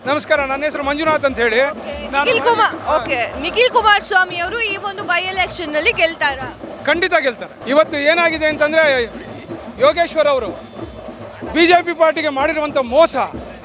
ನಮಸ್ಕಾರ ನನ್ನ ಹೆಸರು ಮಂಜುನಾಥ್ ಅಂತ ಹೇಳಿ ನಾನು ನಿಖಿಲ್ ಕುಮಾರ್ ಓಕೆ ನಿಖಿಲ್ ಕುಮಾರಸ್ವಾಮಿ ಅವರು ಈ ಒಂದು ಬೈ ಎಲೆಕ್ಷನ್ ನಲ್ಲಿ ಗೆಲ್ತಾರ ಖಂಡಿತ ಗೆಲ್ತಾರೆ ಇವತ್ತು ಏನಾಗಿದೆ ಅಂತಂದರೆ ಯೋಗೇಶ್ವರ್ ಅವರು ಬಿ ಜೆ ಪಿ ಪಾರ್ಟಿಗೆ ಮಾಡಿರುವಂಥ ಮೋಸ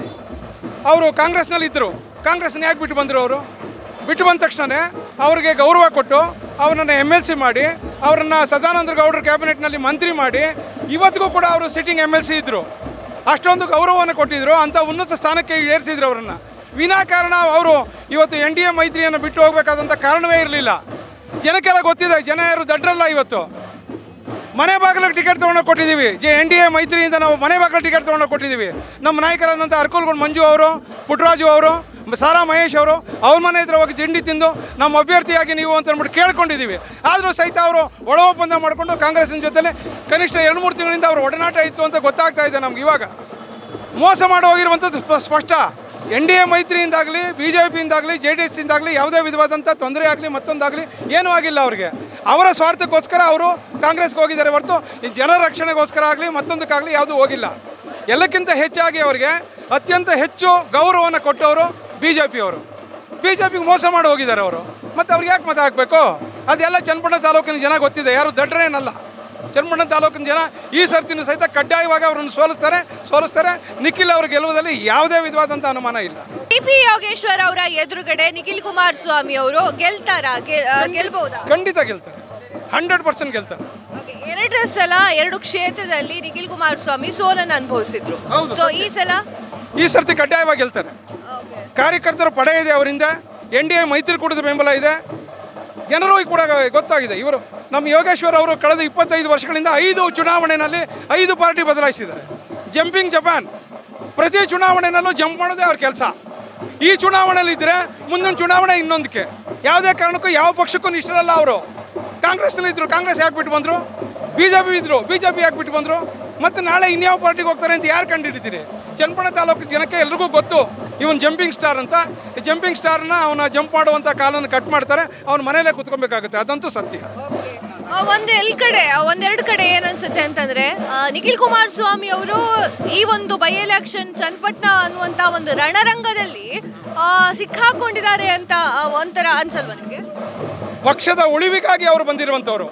ಅವರು ಕಾಂಗ್ರೆಸ್ನಲ್ಲಿ ಇದ್ದರು ಕಾಂಗ್ರೆಸ್ನ ಯಾಕೆ ಬಿಟ್ಟು ಬಂದರು ಅವರು ಬಿಟ್ಟು ಬಂದ ತಕ್ಷಣವೇ ಅವರಿಗೆ ಗೌರವ ಕೊಟ್ಟು ಅವರನ್ನು ಎಮ್ ಎಲ್ ಸಿ ಮಾಡಿ ಅವರನ್ನು ಸದಾನಂದ ಗೌಡರ ಕ್ಯಾಬಿನೆಟ್ನಲ್ಲಿ ಮಂತ್ರಿ ಮಾಡಿ ಇವತ್ತಿಗೂ ಕೂಡ ಅವರು ಸಿಟ್ಟಿಂಗ್ ಎಮ್ ಎಲ್ ಸಿ ಇದ್ದರು ಅಷ್ಟೊಂದು ಗೌರವವನ್ನು ಕೊಟ್ಟಿದ್ದರು ಅಂಥ ಉನ್ನತ ಸ್ಥಾನಕ್ಕೆ ಏರಿಸಿದ್ರು ಅವರನ್ನು ವಿನಾಕಾರಣ ಅವರು ಇವತ್ತು ಎನ್ ಡಿ ಎ ಮೈತ್ರಿಯನ್ನು ಬಿಟ್ಟು ಹೋಗಬೇಕಾದಂಥ ಕಾರಣವೇ ಇರಲಿಲ್ಲ ಜನಕ್ಕೆಲ್ಲ ಗೊತ್ತಿದೆ ಜನ ಯಾರು ದಡ್ರಲ್ಲ ಇವತ್ತು ಮನೆ ಬಾಗಿಲಿಗೆ ಟಿಕೆಟ್ ತೊಗೊಂಡೋಗಿ ಕೊಟ್ಟಿದ್ದೀವಿ ಜೆ ಎನ್ ಡಿ ಎ ಮೈತ್ರಿಯಿಂದ ನಾವು ಮನೆ ಬಾಗಿಲು ಟಿಕೆಟ್ ತೊಗೊಂಡೋಗಿ ಕೊಟ್ಟಿದ್ದೀವಿ ನಮ್ಮ ನಾಯಕರಾದಂಥ ಅರ್ಕುಲ್ಗೊಂಡು ಮಂಜು ಅವರು ಪುಟ್ಟರಾಜು ಅವರು ಸಾರಾ ಮಹೇಶ್ ಅವರು ಅವ್ರ ಮನೆ ಹತ್ರ ಹೋಗಿ ತಿಂಡಿ ತಿಂದು ನಮ್ಮ ಅಭ್ಯರ್ಥಿಯಾಗಿ ನೀವು ಅಂತ ಅಂದ್ಬಿಟ್ಟು ಕೇಳ್ಕೊಂಡಿದ್ದೀವಿ ಆದರೂ ಸಹಿತ ಅವರು ಒಳ ಒಪ್ಪಂದ ಮಾಡಿಕೊಂಡು ಕಾಂಗ್ರೆಸ್ಸಿನ ಜೊತೆಲೆ ಕನಿಷ್ಠ ಎರಡು ಮೂರು ತಿಂಗಳಿಂದ ಅವ್ರ ಒಡನಾಟ ಇತ್ತು ಅಂತ ಗೊತ್ತಾಗ್ತಾ ಇದೆ ನಮ್ಗೆ ಇವಾಗ ಮೋಸ ಮಾಡಿ ಹೋಗಿರುವಂಥದ್ದು ಸ್ಪ- ಸ್ಪಷ್ಟ ಎನ್ ಡಿ ಎ ಮೈತ್ರಿಯಿಂದಾಗಲಿ ಬಿ ಜೆ ಪಿಯಿಂದಾಗಲಿ ಜೆ ಡಿ ಎಸ್ಸಿಂದಾಗಲಿ ಯಾವುದೇ ವಿಧವಾದಂಥ ತೊಂದರೆ ಆಗಲಿ ಮತ್ತೊಂದಾಗಲಿ ಏನೂ ಆಗಿಲ್ಲ ಅವರಿಗೆ ಅವರ ಸ್ವಾರ್ಥಕ್ಕೋಸ್ಕರ ಅವರು ಕಾಂಗ್ರೆಸ್ಗೆ ಹೋಗಿದ್ದಾರೆ ಹೊರತು ಈ ಜನರ ರಕ್ಷಣೆಗೋಸ್ಕರ ಆಗಲಿ ಮತ್ತೊಂದಕ್ಕಾಗಲಿ ಯಾವುದೂ ಹೋಗಿಲ್ಲ ಎಲ್ಲಕ್ಕಿಂತ ಹೆಚ್ಚಾಗಿ ಅವರಿಗೆ ಅತ್ಯಂತ ಹೆಚ್ಚು ಗೌರವವನ್ನು ಕೊಟ್ಟವರು ಬಿ ಜೆ ಪಿಯವರು ಬಿ ಜೆ ಪಿಗೆ ಮೋಸ ಮಾಡಿ ಹೋಗಿದ್ದಾರೆ ಅವರು ಮತ್ತು ಅವ್ರಿಗೆ ಯಾಕೆ ಮತ ಹಾಕಬೇಕು ಅದೆಲ್ಲ ಚನ್ನಪಟ್ಟಣ ತಾಲೂಕಿನ ಜನ ಗೊತ್ತಿದೆ ಯಾರು ದಡ್ರೇನಲ್ಲ ಚನ್ನಪಟ್ಟಣ ತಾಲೂಕಿನ ಜನ ಈ ಸರ್ತಿನೂ ಸಹಿತ ಕಡ್ಡಾಯವಾಗಿ ಅವರನ್ನು ಸೋಲಿಸ್ತಾರೆ ಸೋಲಿಸ್ತಾರೆ ನಿಖಿಲ್ ಅವರು ಗೆಲ್ಲುವುದರಲ್ಲಿ ಯಾವುದೇ ವಿಧವಾದಂಥ ಅನುಮಾನ ಇಲ್ಲ ಟಿ ಪಿ ಯೋಗೇಶ್ವರ್ ಅವರ ಎದುರುಗಡೆ ನಿಖಿಲ್ ಕುಮಾರಸ್ವಾಮಿ ಅವರು ಗೆಲ್ತಾರ ಗೆಲ್ಬಹುದಾ ಖಂಡಿತ ಗೆಲ್ತಾರೆ ಹಂಡ್ರೆಡ್ ಪರ್ಸೆಂಟ್ ಗೆಲ್ತಾರೆ Okay, ಎರಡು ಸಲ ಎರಡು ಕ್ಷೇತ್ರದಲ್ಲಿ ನಿಖಿಲ್ ಕುಮಾರಸ್ವಾಮಿ ಸೋಲನ್ನು ಅನುಭವಿಸಿದ್ರು ಹೌದು, ಸೊ ಈ ಸಲ ಈ ಸರ್ತಿ ಕಡ್ಡಾಯವಾಗಿ ಗೆಲ್ತಾರೆ Okay. ಕಾರ್ಯಕರ್ತರ ಪಡೆ ಇದೆ ಅವರಿಂದ ಎನ್ ಡಿ ಎ ಮೈತ್ರಿಕೂಟದ ಬೆಂಬಲ ಇದೆ ಜನರು ಕೂಡ ಗೊತ್ತಾಗಿದೆ ಇವರು ನಮ್ಮ ಯೋಗೇಶ್ವರ್ ಅವರು ಕಳೆದ ಇಪ್ಪತ್ತೈದು ವರ್ಷಗಳಿಂದ ಐದು ಚುನಾವಣೆಯಲ್ಲಿ ಐದು ಪಾರ್ಟಿ ಬದಲಾಯಿಸಿದ್ದಾರೆ ಜಂಪಿಂಗ್ ಜಪಾನ್ ಪ್ರತಿ ಚುನಾವಣೆಯಲ್ಲೂ ಜಂಪ್ ಮಾಡೋದೇ ಅವ್ರ ಕೆಲಸ ಈ ಚುನಾವಣೆಯಲ್ಲಿ ಇದ್ದರೆ ಮುಂದಿನ ಚುನಾವಣೆ ಇನ್ನೊಂದಕ್ಕೆ ಯಾವುದೇ ಕಾರಣಕ್ಕೂ ಯಾವ ಪಕ್ಷಕ್ಕೂ ನಿಷ್ಠರಲ್ಲ ಅವರು ಕಾಂಗ್ರೆಸ್ನಲ್ಲಿ ಇದ್ರು ಕಾಂಗ್ರೆಸ್ ಯಾಕೆ ಬಿಟ್ಟು ಬಂದರು ಬಿ ಜೆ ಪಿ ಇದ್ರು ಬಿ ಜೆ ಪಿ ಯಾಕೆ ಬಿಟ್ಟು ಬಂದರು ಮತ್ತು ನಾಳೆ ಇನ್ಯಾವ ಪಾರ್ಟಿಗೆ ಹೋಗ್ತಾರೆ ಅಂತ ಯಾರು ಕಂಡುಹಿಡಿತೀರಿ ಚನ್ನಪಣ ತಾಲೂಕು ಜನಕ್ಕೆ ಎಲ್ರಿಗೂ ಗೊತ್ತು ಇವನ್ ಜಂಪಿಂಗ್ ಸ್ಟಾರ್ ಅಂತ ಈ ಜಂಪಿಂಗ್ ಸ್ಟಾರ್ನ ಅವನ ಜಂಪ್ ಮಾಡುವಂಥ ಕಾಲನ್ನು ಕಟ್ ಮಾಡ್ತಾರೆ ಅವನ ಮನೆಯಲ್ಲೇ ಕುತ್ಕೊಬೇಕಾಗುತ್ತೆ ಅದಂತೂ ಸತ್ಯ ಆ, ಒಂದ್ ಎಲ್ ಕಡೆ ಆ, ಒಂದೆರಡು ಕಡೆ ಏನ್ ಅನ್ಸುತ್ತೆ ಅಂತಂದ್ರೆ ಆ, ನಿಖಿಲ್ ಕುಮಾರಸ್ವಾಮಿ ಅವರು ಈ ಒಂದು ಬೈ ಎಲೆಕ್ಷನ್ ಚನ್ನಪಟ್ಟಣ ಅನ್ನುವಂತ ಒಂದು ರಣರಂಗದಲ್ಲಿ ಆ, ಸಿಕ್ಕಾಕೊಂಡಿದ್ದಾರೆ ಅಂತ ಆ, ಒಂಥರ ಅನ್ಸಲ್ವಾ ನಿಮಗೆ ಪಕ್ಷದ ಉಳಿವಿಗಾಗಿ ಅವರು ಬಂದಿರುವಂಥವ್ರು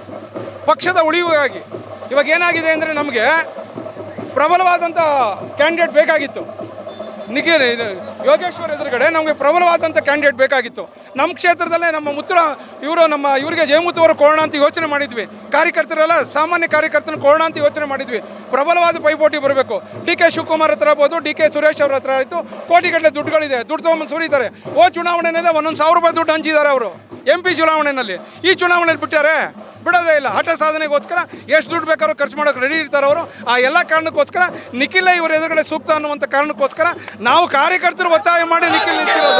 ಪಕ್ಷದ ಉಳಿವಿಗಾಗಿ ಇವಾಗ ಏನಾಗಿದೆ ಅಂದರೆ ನಮಗೆ ಪ್ರಬಲವಾದಂಥ ಕ್ಯಾಂಡಿಡೇಟ್ ಬೇಕಾಗಿತ್ತು ನಿಖಿಲ್ ಇದು ಯೋಗೇಶ್ವರ್ ಎದುರುಗಡೆ ನಮಗೆ ಪ್ರಬಲವಾದಂಥ ಕ್ಯಾಂಡಿಡೇಟ್ ಬೇಕಾಗಿತ್ತು ನಮ್ಮ ಕ್ಷೇತ್ರದಲ್ಲೇ ನಮ್ಮ ಮುತ್ತರ ಇವರು ನಮ್ಮ ಇವರಿಗೆ ಜಯಮುತ್ತು ಅವರು ಕೊಡೋಣ ಅಂತ ಯೋಚನೆ ಮಾಡಿದ್ವಿ ಕಾರ್ಯಕರ್ತರೆಲ್ಲ ಸಾಮಾನ್ಯ ಕಾರ್ಯಕರ್ತನ ಕೊಡೋಣ ಅಂತ ಯೋಚನೆ ಮಾಡಿದ್ವಿ ಪ್ರಬಲವಾದ ಪೈಪೋಟಿ ಬರಬೇಕು ಡಿ ಕೆ ಶಿವಕುಮಾರ್ ಹತ್ರ ಆಗ್ಬೋದು ಡಿ ಕೆ ಸುರೇಶ್ ಅವ್ರ ಹತ್ರ ಆಯಿತು ಕೋಟಿಗಟ್ಟಲೆ ದುಡ್ಡುಗಳಿದೆ ದುಡ್ಡು ತೊಗೊಂಬಂದು ಸುರಿತಾರೆ ಓ ಚುನಾವಣೆಯಲ್ಲೇ ಒಂದೊಂದು ಸಾವಿರ ರೂಪಾಯಿ ದುಡ್ಡು ಹಂಚಿದ್ದಾರೆ ಅವರು ಎಂ ಪಿ ಚುನಾವಣೆಯಲ್ಲಿ ಈ ಚುನಾವಣೆಯಲ್ಲಿ ಬಿಟ್ಟಾರೆ ಬಿಡೋದೇ ಇಲ್ಲ ಹಠ ಸಾಧನೆಗೋಸ್ಕರ ಎಷ್ಟು ದುಡ್ಡು ಬೇಕಾದ್ರೂ ಖರ್ಚು ಮಾಡೋಕೆ ರೆಡಿ ಇರ್ತಾರೆ ಅವರು ಆ ಎಲ್ಲ ಕಾರಣಕ್ಕೋಸ್ಕರ ನಿಖಿಲ ಇವ್ರ ಎದುರುಗಡೆ ಸೂಕ್ತ ಅನ್ನುವಂಥ ಕಾರಣಕ್ಕೋಸ್ಕರ ನಾವು ಕಾರ್ಯಕರ್ತರು ಒತ್ತಾಯ ಮಾಡಿ ನಿಖಿಲ್ ನಿಂತಿರೋದು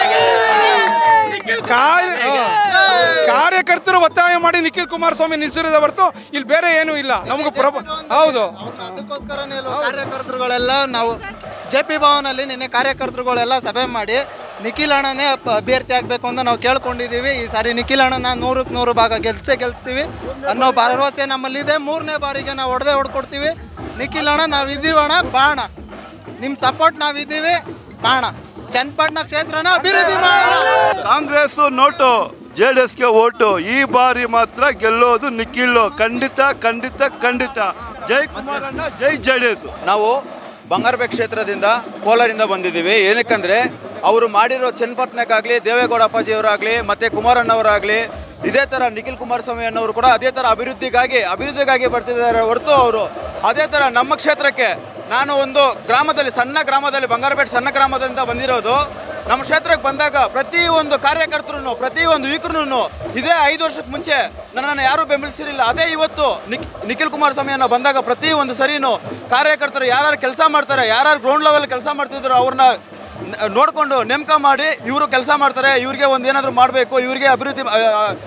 ಕಾರ್ಯ ಆ, ಕಾರ್ಯಕರ್ತರು ಒತ್ತಾಯ ಮಾಡಿ ನಿಖಿಲ್ ಕುಮಾರಸ್ವಾಮಿ ನಿಲ್ಸಿರೋದೇ ಹೊರತು ಇಲ್ಲಿ ಬೇರೆ ಏನೂ ಇಲ್ಲ ನಮಗೆ ಪ್ರಭ ಹೌದು ಅದಕ್ಕೋಸ್ಕರನೇ ಇಲ್ವಾ ಕಾರ್ಯಕರ್ತರುಗಳೆಲ್ಲ ನಾವು ಜೆ ಪಿ ಭವನಲ್ಲಿ ನಿನ್ನೆ ಕಾರ್ಯಕರ್ತರುಗಳೆಲ್ಲ ಸಭೆ ಮಾಡಿ ನಿಖಿಲ್ ಅಣ್ಣನೇ ಪ- ಅಭ್ಯರ್ಥಿ ಆಗಬೇಕು ಅಂತ ನಾವು ಕೇಳ್ಕೊಂಡಿದ್ದೀವಿ ಈ ಸಾರಿ ನಿಖಿಲ್ ಅಣ್ಣನ ನೂರಕ್ಕೆ ನೂರು ಭಾಗ ಗೆಲ್ಸೇ ಗೆಲ್ಸ್ತೀವಿ ಅನ್ನೋ ಭರವಸೆ ನಮ್ಮಲ್ಲಿದೆ ಮೂರನೇ ಬಾರಿಗೆ ನಾವು ಹೊಡೆದೇ ಹೊಡ್ಕೊಡ್ತೀವಿ ನಿಖಿಲ್ ಅಣ್ಣ ನಾವು ಇದ್ದೀವಿ ಅಣ್ಣ ಬಾಣ ನಿಮ್ಮ ಸಪೋರ್ಟ್ ನಾವಿದ್ದೀವಿ ಬಾಣ ಚನ್ನಪಟ್ಟಣ ಕ್ಷೇತ್ರನ ಅಭಿವೃದ್ಧಿ ಮಾಡೋಣ ಕಾಂಗ್ರೆಸ್ ನೋಟು ಜೆ ಡಿ ಎಸ್ಗೆ ಓಟು ಈ ಬಾರಿ ಮಾತ್ರ ಗೆಲ್ಲೋದು ನಿಖಿಲ್ ಖಂಡಿತ ಖಂಡಿತ ಖಂಡಿತ ಜೈ ಕುಮಾರಣ್ಣ ಜೈ ಜೆ ಡಿ ಎಸ್ ನಾವು ಬಂಗಾರಪೇಟೆ ಕ್ಷೇತ್ರದಿಂದ ಕೋಲಾರಿಂದ ಬಂದಿದ್ದೀವಿ ಏನಕ್ಕಂದ್ರೆ ಅವರು ಮಾಡಿರೋ ಚನ್ನಪಟ್ಟಣಕ್ಕಾಗಲಿ ದೇವೇಗೌಡ ಅಪ್ಪಾಜಿಯವರಾಗಲಿ ಮತ್ತು ಕುಮಾರಣ್ಣವರಾಗಲಿ ಇದೇ ಥರ ನಿಖಿಲ್ ಕುಮಾರಸ್ವಾಮಿ ಅನ್ನೋರು ಕೂಡ ಅದೇ ಥರ ಅಭಿವೃದ್ಧಿಗಾಗಿ ಅಭಿವೃದ್ಧಿಗಾಗಿ ಬರ್ತಿದ್ದಾರೆ ಹೊರತು ಅವರು ಅದೇ ಥರ ನಮ್ಮ ಕ್ಷೇತ್ರಕ್ಕೆ ನಾನು ಒಂದು ಗ್ರಾಮದಲ್ಲಿ ಸಣ್ಣ ಗ್ರಾಮದಲ್ಲಿ ಬಂಗಾರಪೇಟೆ ಸಣ್ಣ ಗ್ರಾಮದಿಂದ ಬಂದಿರೋದು ನಮ್ಮ ಕ್ಷೇತ್ರಕ್ಕೆ ಬಂದಾಗ ಪ್ರತಿ ಒಂದು ಕಾರ್ಯಕರ್ತರು ಪ್ರತಿ ಒಂದು ಯುವಕರು ಇದೇ ಐದು ವರ್ಷಕ್ಕೆ ಮುಂಚೆ ನನ್ನನ್ನು ಯಾರೂ ಬೆಂಬಲಿಸಿರಲಿಲ್ಲ ಅದೇ ಇವತ್ತು ನಿಖ್ ನಿಖಿಲ್ ಕುಮಾರಸ್ವಾಮಿ ಅನ್ನೋ ಬಂದಾಗ ಪ್ರತಿ ಒಂದು ಸರಿನೂ ಕಾರ್ಯಕರ್ತರು ಯಾರ್ಯಾರು ಕೆಲಸ ಮಾಡ್ತಾರೆ ಯಾರ್ಯಾರು ಗ್ರೌಂಡ್ ಲೆವೆಲ್ ಕೆಲಸ ಮಾಡ್ತಿದ್ರು ಅವ್ರನ್ನ ನ- ನೋಡ್ಕೊಂಡು ನೇಮಕ ಮಾಡಿ ಇವರು ಕೆಲಸ ಮಾಡ್ತಾರೆ ಇವ್ರಿಗೆ ಒಂದು ಏನಾದರೂ ಮಾಡಬೇಕು ಇವ್ರಿಗೆ ಅಭಿವೃದ್ಧಿ ಆ, ಆ,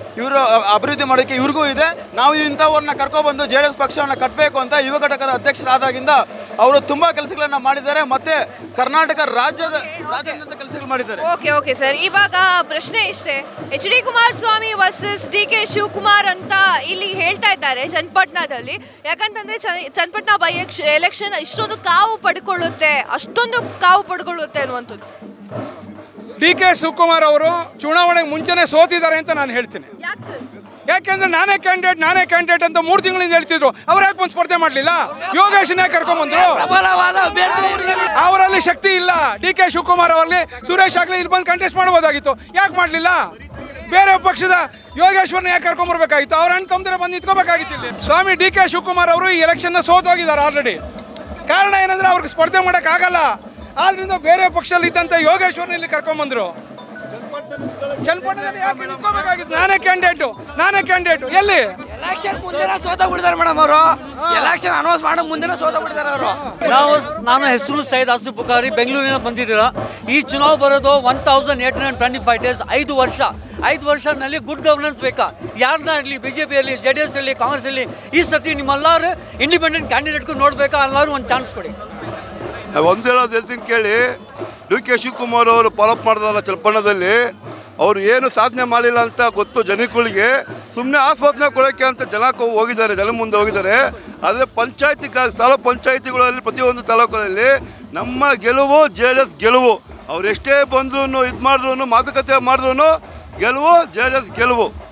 ಇವರು ಅಭಿವೃದ್ಧಿ ಮಾಡೋಕ್ಕೆ ಇವ್ರಿಗೂ ಇದೆ ನಾವು ಇಂಥವ್ರನ್ನ ಕರ್ಕೊಬಂದು ಜೆ ಡಿ ಎಸ್ ಪಕ್ಷವನ್ನು ಕಟ್ಟಬೇಕು ಅಂತ ಯುವ ಘಟಕದ ಅಧ್ಯಕ್ಷರಾದಾಗಿಂದ ಅವರು ತುಂಬಾ ಕೆಲಸಗಳನ್ನ ಮಾಡಿದ್ದಾರೆ ಮತ್ತೆ ಕರ್ನಾಟಕ ರಾಜ್ಯದ ರಾಜ್ಯಾದ್ಯಂತ ಕೆಲಸಗಳು ಮಾಡಿದ್ದಾರೆ ಓಕೆ ಓಕೆ ಸರ್ ಇವಾಗ ಪ್ರಶ್ನೆ ಇಷ್ಟೇ H D Kumaraswamy versus D K Shivakumar ಅಂತ ಇಲ್ಲಿ ಹೇಳ್ತಾ ಇದ್ದಾರೆ ಚನ್ನಪಟ್ಟಣದಲ್ಲಿ ಯಾಕಂತಂದ್ರೆ ಚ- ಚನ್ನಪಟ್ಟಣ ಬೈ ಎಲೆಕ್ಷನ್ ಇಷ್ಟೊಂದು ಕಾವು ಪಡ್ಕೊಳ್ಳುತ್ತೆ ಅಷ್ಟೊಂದು ಕಾವು ಪಡ್ಕೊಳ್ಳುತ್ತೆ ಅನ್ನುವಂಥದ್ದು ಡಿ ಕೆ ಶಿವಕುಮಾರ್ ಅವರು ಚುನಾವಣೆಗೆ ಮುಂಚೆನೆ ಸೋತಿದ್ದಾರೆ ಅಂತ ನಾನು ಹೇಳ್ತೀನಿ ಯಾಕೆ ಸರ್ ಯಾಕೆಂದ್ರೆ ನಾನೇ ಕ್ಯಾಂಡಿಡೇಟ್ ನಾನೇ ಕ್ಯಾಂಡಿಡೇಟ್ ಅಂತ ಮೂರು ತಿಂಗಳಿಂದ ಹೇಳ್ತಿದ್ರು ಅವ್ರು ಯಾಕೆ ಬಂದು ಸ್ಪರ್ಧೆ ಮಾಡಲಿಲ್ಲ ಯೋಗೇಶನ್ನೇ ಕರ್ಕೊಂಬಂದ್ರು ಅವರಲ್ಲಿ ಶಕ್ತಿ ಇಲ್ಲ ಡಿ ಕೆ ಶಿವಕುಮಾರ್ ಅವರಲ್ಲಿ ಸುರೇಶ್ ಆಗ್ಲಿ ಇಲ್ಲಿ ಬಂದು ಕಂಟೆಸ್ಟ್ ಮಾಡ್ಬೋದಾಗಿತ್ತು ಯಾಕೆ ಮಾಡಲಿಲ್ಲ ಬೇರೆ ಪಕ್ಷದ ಯೋಗೇಶ್ವರ್ನ ಯಾಕೆ ಕರ್ಕೊಂಬರ್ಬೇಕಾಗಿತ್ತು ಅವ್ರ ಅಣ್ಣ ತಮ್ಮದ್ರೆ ಬಂದು ನಿಂತ್ಕೋಬೇಕಾಗಿತ್ತು ಇಲ್ಲಿ ಸ್ವಾಮಿ ಡಿ ಕೆ ಶಿವಕುಮಾರ್ ಅವರು ಈ ಎಲೆಕ್ಷನ್ನ ಸೋತೋಗಿದ್ದಾರೆ ಆಲ್ರೆಡಿ ಕಾರಣ ಏನಂದ್ರೆ ಅವ್ರಿಗೆ ಸ್ಪರ್ಧೆ ಮಾಡೋಕ್ಕಾಗಲ್ಲ ಆದ್ರಿಂದ ಬೇರೆ ಪಕ್ಷದಲ್ಲಿ ಇದ್ದಂಥ ಯೋಗೇಶ್ವರ್ನ ಇಲ್ಲಿ ಕರ್ಕೊಂಬಂದ್ರು ಚನ್ನಪಟ್ಟಣದಲ್ಲಿ ಯಾಕೆ ನಿಂತ್ಕೋಬೇಕಾಗಿತ್ತು ನಾನೇ ಕ್ಯಾಂಡಿಡೇಟು ನಾನೇ ಕ್ಯಾಂಡಿಡೇಟು ಎಲ್ಲಿ ಎಲೆಕ್ಷನ್ ಮುಂದೆನೇ ಸೋತ ಬಿಡ್ತಾರೆ ಮೇಡಮ್ ಅವರು ಎಲೆಕ್ಷನ್ ಅನೌನ್ಸ್ ಮಾಡೋ ಮುಂದೆನೇ ಸೋತ ಬಿಡ್ತಾರೆ ಅವರು ನಾವು ನಾನು ಹೆಸರು ಸೈಯದ್ ಆಸಿಫ್ ಬುಖಾರಿ ಬೆಂಗಳೂರಿನ ಬಂದಿದ್ದೀರಾ ಈ ಚುನಾವ್ ಬರೋದು one thousand eight hundred twenty five days ಐದು ವರ್ಷ ಐದು ವರ್ಷನಲ್ಲಿ ಗುಡ್ ಗವರ್ನೆನ್ಸ್ ಬೇಕಾ ಯಾರನ್ನ ಇರಲಿ ಬಿ ಜೆ ಪಿಯಲ್ಲಿ ಜೆ ಡಿ ಎಸ್ ಅಲ್ಲಿ ಕಾಂಗ್ರೆಸ್ ಅಲ್ಲಿ ಈ ಸತಿ ನಿಮ್ಮೆಲ್ಲರೂ ಇಂಡಿಪೆಂಡೆಂಟ್ ಕ್ಯಾಂಡಿಡೇಟ್ಗೂ ನೋಡ್ಬೇಕಾ ಎಲ್ಲರೂ ಒಂದು ಚಾನ್ಸ್ ಕೊಡಿ ಒಂದು ಹೇಳೋದು ಹೇಳ್ತೀನಿ ಕೇಳಿ ಡಿ ಕೆ ಶಿವಕುಮಾರ್ ಅವರು ಫಾಲೋಅಪ್ ಮಾಡಿದ್ರಲ್ಲ ಚನ್ನಪಣ್ಣದಲ್ಲಿ ಅವ್ರು ಏನು ಸಾಧನೆ ಮಾಡಿಲ್ಲ ಅಂತ ಗೊತ್ತು ಜನಗಳಿಗೆ ಸುಮ್ಮನೆ ಆಸ್ಪತ್ರೆ ಕೊಡೋಕ್ಕೆ ಅಂತ ಜನ ಕೊ- ಹೋಗಿದ್ದಾರೆ ಜನ ಮುಂದೆ ಹೋಗಿದ್ದಾರೆ ಆದರೆ ಪಂಚಾಯತಿ ತಾಲೂಕು ಪಂಚಾಯತಿಗಳಲ್ಲಿ ಪ್ರತಿಯೊಂದು ತಾಲೂಕುಗಳಲ್ಲಿ ನಮ್ಮ ಗೆಲುವು ಜೆ ಡಿ ಎಸ್ ಗೆಲುವು ಅವ್ರು ಎಷ್ಟೇ ಬಂದ್ರು ಇದು ಮಾಡಿದ್ರು ಮಾತುಕತೆ ಮಾಡಿದ್ರು ಗೆಲುವು ಜೆ ಡಿ ಎಸ್ ಗೆಲುವು